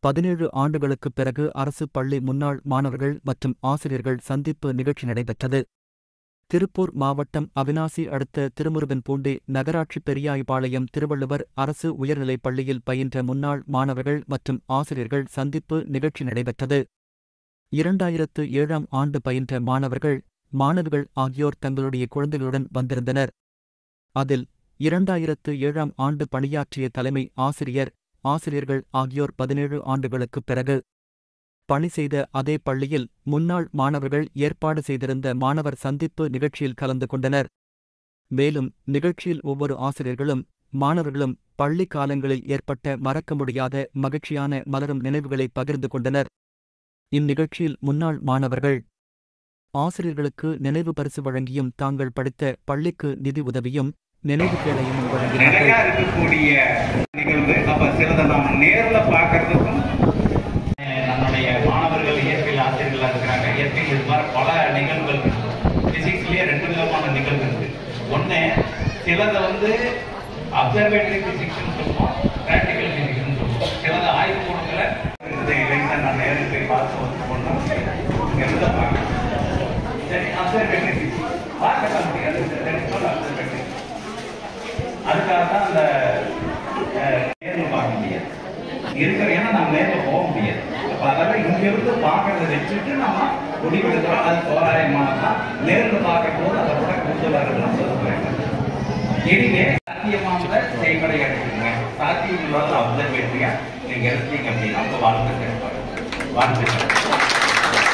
பதினேழு ஆண்டுகளுக்குப் பிறகு அரசு பள்ளி முன்னாள் மாணவர்கள் மற்றும் ஆசிரியர்கள் சந்திப்பு நிகழ்ச்சி நடைபெற்றது திருப்பூர் மாவட்டம் அவினாசி அடுத்த திருமுருகன்பூண்டி நகராட்சி பெரியாய்பாளையம் திருவள்ளுவர் அரசு உயர்நிலைப் பள்ளியில் பயின்ற முன்னாள் மாணவர்கள் மற்றும் ஆசிரியர்கள் சந்திப்பு நிகழ்ச்சி நடைபெற்றது இரண்டாயிரத்து ஏழாம் ஆண்டு பயின்ற மாணவர்கள் மாணவிகள் ஆகியோர் தங்களுடைய குழந்தைகளுடன் வந்திருந்தனர் அதில் இரண்டாயிரத்து ஏழாம் ஆண்டு பணியாற்றிய தலைமை ஆசிரியர் ஆசிரியர்கள் ஆகியோர் பதினேழு ஆண்டுகளுக்குப் பிறகு பணி செய்த அதே பள்ளியில் முன்னாள் மாணவர்கள் ஏற்பாடு செய்திருந்த மாணவர் சந்திப்பு நிகழ்ச்சியில் கலந்து கொண்டனர் மேலும் நிகழ்ச்சியில் ஒவ்வொரு ஆசிரியர்களும் மாணவர்களும் பள்ளி காலங்களில் ஏற்பட்ட மறக்க முடியாத மகிழ்ச்சியான மலரும் நினைவுகளை பகிர்ந்து கொண்டனர் இந்நிகழ்ச்சியில் முன்னாள் மாணவர்கள் ஆசிரியர்களுக்கு நினைவு பரிசு வழங்கியும் தாங்கள் படித்த பள்ளிக்கு நிதி உதவியும் நினைவு கேளையும் வழங்கினார்கள் நிறைய இருக்கக்கூடிய நிகழ்வு அப்ப சிலதை நாம் நேர்ல பார்க்கறதுக்கும் நம்முடைய மாணவர்கள் இயற்கையில் ஆசிரியர்களா இருக்கிறாங்க இயற்கையில் இது மாதிரி பல நிகழ்வுகள் பிசிக்ஸ்லயே ரெண்டு விதமான நிகழ்வு இருக்கு ஒண்ணு சிலதை வந்து அப்சர்வேட்டரி பிசிக்ஸ்னு சொல்லுவோம் பிராக்டிக்கல் பிசிக்ஸ்னு சொல்லுவோம் சிலது ஆய்வு கூடங்கள நான் நேரில் போய் பார்த்து வந்து போனோம் இங்கிருந்து பார்க்கலாம் சரி அப்சர்வேட்டரி பிசிக்ஸ் பார்க்கலாம் முடியாது அப்சர்வேட்டரி அதுக்காக தான் அந்த அஹ், நேர்ல பார்க்க முடியாது இருக்கிற ஏன்னா நம்ம நேர்ல போக முடியாது அப்ப அதெல்லாம் இங்க இருந்து பார்க்கறத வச்சுட்டு நம்ம முடிவெடுக்கிறோம் அது தோராயமானதான் நேர்ல பார்க்கும் போது அதை விட கூடுதலாக இருக்கலாம் சொல்லுவேன் எனிவே சாத்தியமானதை செய்முறை எடுத்துக்கங்க சாத்தியம் இல்லாத அப்சர்வேட்டரியா நீங்க எடுத்தீங்க அப்படின்னா உங்க வாழ்க்கை சிறப்பாக வாழ்த்துக்கள்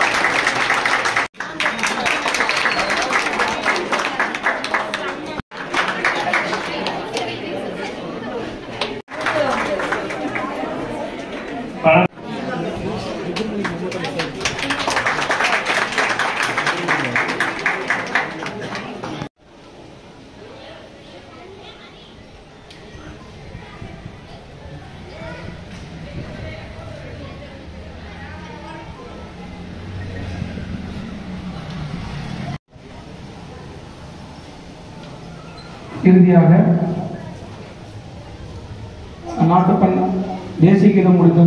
இறுதியாக நாட்டுப்பண் தேசிய கீதம் முடித்தோம்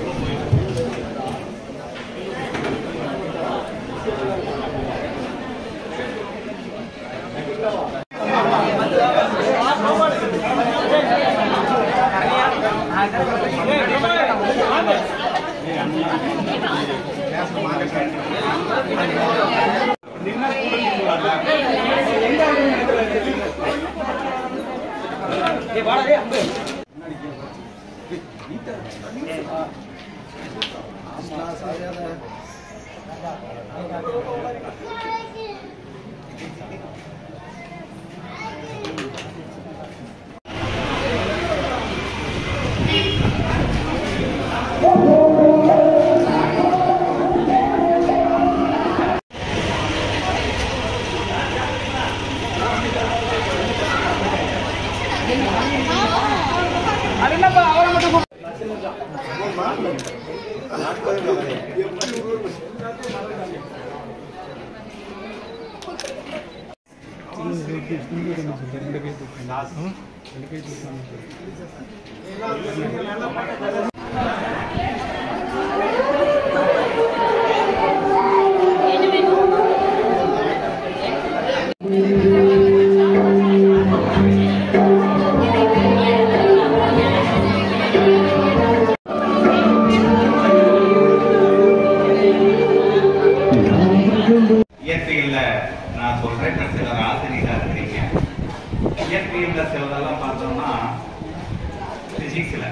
இயற்கையில நான் சொல்றேன் இப்ப சிலர் ஆசிரியரா இருக்கிறீங்க இயற்கையில சிலதெல்லாம் பார்த்தோம்னா பிசிக்ஸ்ல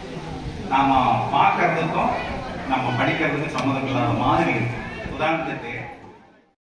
நாம பார்க்கறதுக்கும் நம்ம படிக்கிறதுக்கும் சம்மந்தம் இல்லாத மாதிரி இருக்கு உதாரணத்துக்கு